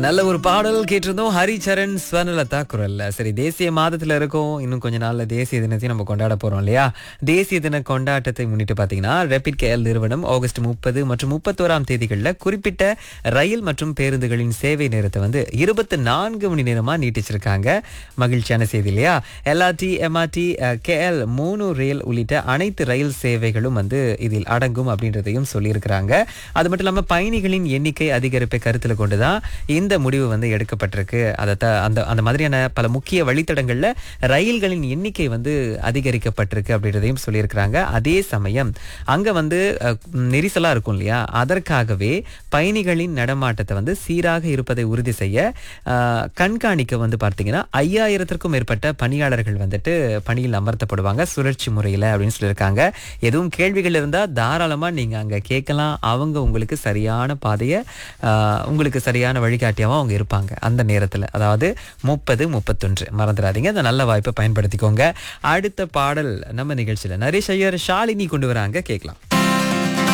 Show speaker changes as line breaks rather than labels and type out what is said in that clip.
நல்ல ஒரு பாடல் கேட்டிருந்தோம் ஹரிச்சரண் ஸ்வர்ணலதா குரல்ல சரி தேசிய மாதத்துல இருக்கோம் இன்னும் கொஞ்ச நாள்ல தேசிய தினத்தையும் நம்ம கொண்டாட போறோம் இல்லையா தேசிய தின கொண்டாட்டத்தை முன்னிட்டு பாத்தீங்கன்னா ரெபிட் கேஎல் நிறுவனம் ஆகஸ்ட் முப்பது மற்றும் முப்பத்தோராம் தேதிகளில் குறிப்பிட்ட ரயில் மற்றும் பேருந்துகளின் சேவை நேரத்தை வந்து இருபத்தி நான்கு மணி நேரமா நீட்டிச்சிருக்காங்க மகிழ்ச்சியான செய்தி இல்லையா எல்ஆர்டி எம்ஆர்டி கேஎல் மூணு ரயில் உள்ளிட்ட அனைத்து ரயில் சேவைகளும் வந்து இதில் அடங்கும் அப்படின்றதையும் சொல்லியிருக்கிறாங்க அது மட்டும் இல்லாம பயணிகளின் எண்ணிக்கை அதிகரிப்பை கருத்தில் கொண்டுதான் இந்த முடிவு வந்து எடுக்கப்பட்டிருக்கு அதை த- அந்த அந்த மாதிரியான பல முக்கிய வழித்தடங்கள்ல ரயில்களின் எண்ணிக்கை வந்து அதிகரிக்கப்பட்டிருக்கு அப்படின்றதையும் சொல்லியிருக்கிறாங்க அதே சமயம் அங்க வந்து அஹ், நெரிசலா இருக்கும் இல்லையா அதற்காகவே பயணிகளின் நடமாட்டத்தை வந்து சீராக இருப்பதை உறுதி செய்ய அஹ், கண்காணிக்க வந்து பார்த்தீங்கன்னா ஐயாயிரத்திற்கும் மேற்பட்ட பணியாளர்கள் வந்துட்டு பணியில் அமர்த்தப்படுவாங்க சுழற்சி முறையில் அப்படின்னு சொல்லியிருக்காங்க எதுவும் கேள்விகள் இருந்தால் தாராளமாக நீங்கள் அங்கே கேட்கலாம் அவங்க உங்களுக்கு சரியான பாதையை ஆஹ், உங்களுக்கு சரியான வழிகாட்டியாகவும் அவங்க இருப்பாங்க அந்த நேரத்தில் அதாவது முப்பது முப்பத்தொன்று மறந்துடாதீங்க அந்த நல்ல வாய்ப்பை பயன்படுத்திக்கோங்க அடுத்த பாடல் நம்ம நிகழ்ச்சியில் நரேஷ் ஐயர் ஷாலினி கொண்டு வராங்க கேட்கலாம்